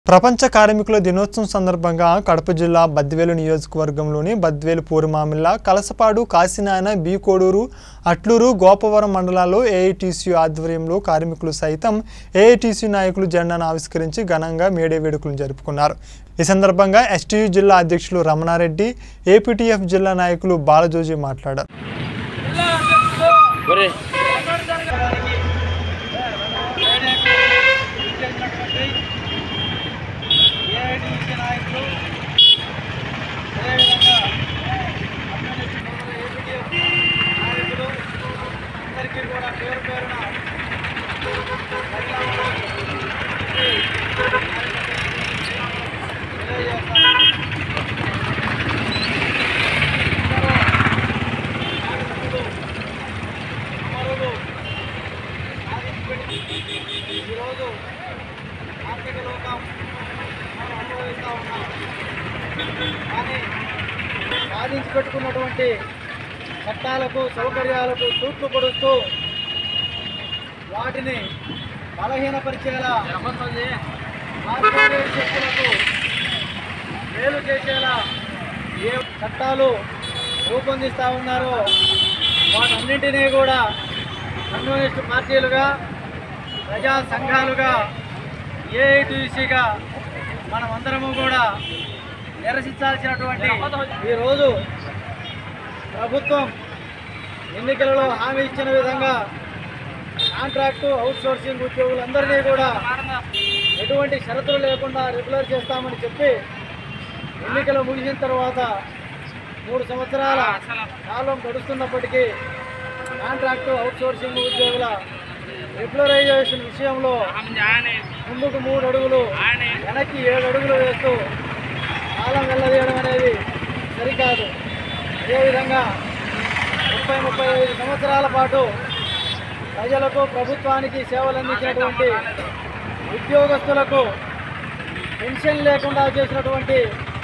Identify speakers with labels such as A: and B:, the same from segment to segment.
A: ప్రపంచ కార్మికుల దినోత్సవం సందర్భంగా కడప జిల్లా బద్వేలు నియోజకవర్గంలోని బద్వేలు పూర్మామిల్ల కలసపాడు కాశీనాయన బి కోడూరు అట్లూరు గోపవరం మండలాల్లో ఏఐటీసీ ఆధ్వర్యంలో కార్మికులు సైతం ఏఐటీసీ నాయకులు జెండాను ఆవిష్కరించి ఘనంగా మేడే వేడుకలు జరుపుకున్నారు ఈ సందర్భంగా ఎస్టీయూ జిల్లా అధ్యక్షులు రమణారెడ్డి ఏపీటీఎఫ్ జిల్లా నాయకులు బాలజోజీ మాట్లాడారు
B: ఒరే
C: ఏఐటీసీ నాయకులు అదేవిధంగా ఏపీటీఎఫ్ నాయకులు అందరికీ కూడా పేరు పేరున తెలియజేస్తాను అమరులు సాధించిపెట్టి ఈరోజు ఆర్థిక లోకం మనం అనుభవిస్తూ ఉన్నాం కానీ సాధించి పెట్టుకున్నటువంటి చట్టాలకు సౌకర్యాలకు తూట్లు పొడుస్తూ వాటిని బలహీనపరిచేలా కార్పొరేట్ శక్తులకు మేలు చేసేలా ఏ చట్టాలు రూపొందిస్తూ ఉన్నారో వాటన్నింటినీ కూడా కమ్యూనిస్టు పార్టీలుగా ప్రజా సంఘాలుగా ఏఐటీసీగా మనం అందరము కూడా నిరసించాల్సినటువంటి ఈరోజు ప్రభుత్వం ఎన్నికలలో హామీ ఇచ్చిన విధంగా కాంట్రాక్టు అవుట్సోర్సింగ్ ఉద్యోగులందరినీ కూడా ఎటువంటి షరతులు లేకుండా రెగ్యులర్ చేస్తామని చెప్పి ఎన్నికలు ముగిసిన తర్వాత మూడు సంవత్సరాల కాలం గడుస్తున్నప్పటికీ కాంట్రాక్టు అవుట్సోర్సింగ్ ఉద్యోగుల రెగ్యులరైజేషన్ విషయంలో ముందుకు మూడు అడుగులు వెనక్కి ఏడు అడుగులు వేస్తూ కాలం వెళ్ళదీయడం అనేది సరికాదు అదేవిధంగా ముప్పై ముప్పై ఐదు సంవత్సరాల పాటు ప్రజలకు ప్రభుత్వానికి సేవలు అందించినటువంటి ఉద్యోగస్తులకు పెన్షన్ లేకుండా చేసినటువంటి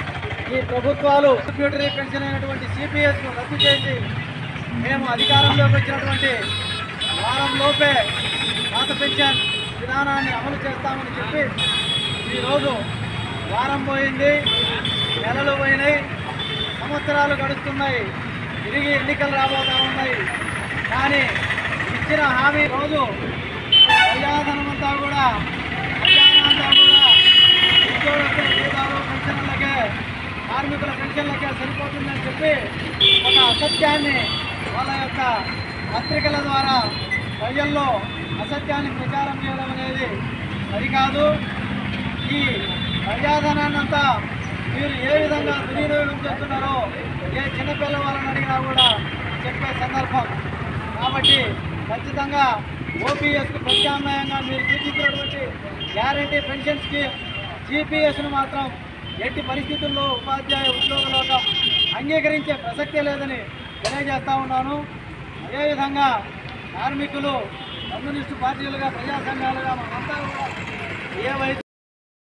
C: ఈ ప్రభుత్వాలు కంప్యూటరీ పెన్షన్ అయినటువంటి సిపిఎస్ను రద్దు చేసి మేము అధికారంలోకి వచ్చినటువంటి వారంలోపే పాత పెన్షన్ విధానాన్ని అమలు చేస్తామని చెప్పి ఈరోజు వారం పోయింది నెలలు పోయినాయి సంవత్సరాలు గడుస్తున్నాయి తిరిగి ఎన్నికలు రాబోతా ఉన్నాయి కానీ ఇచ్చిన హామీ రోజు ప్రజాధనం అంతా కూడా ఖజానా అంతా కూడా ఉద్యోగస్తుల జీతాలు పెన్షన్లకే కార్మికుల పెన్షన్లకే సరిపోతుందని చెప్పి ఒక అసత్యాన్ని వాళ్ళ యొక్క పత్రికల ద్వారా ప్రజల్లో అసత్యాన్ని ప్రచారం చేయడం అనేది సరికాదు ఈ ప్రజాధనాన్నంతా మీరు ఏ విధంగా దుర్వినియోగం చేస్తున్నారో ఏ చిన్నపిల్ల వాళ్ళని అడిగినా కూడా చెప్పే సందర్భం కాబట్టి ఖచ్చితంగా ఓపీఎస్కు ప్రత్యామ్నాయంగా మీరు సూచించినటువంటి గ్యారంటీ పెన్షన్ స్కీమ్ జీపీఎస్ను మాత్రం ఎట్టి పరిస్థితుల్లో ఉపాధ్యాయ ఉద్యోగులకు అంగీకరించే ప్రసక్తే లేదని తెలియజేస్తా ఉన్నాను అదేవిధంగా కార్మికులు కమ్యూనిస్టు పార్టీలుగా ప్రజా సంఘాలుగా మనమంతా కూడా ఏవైతే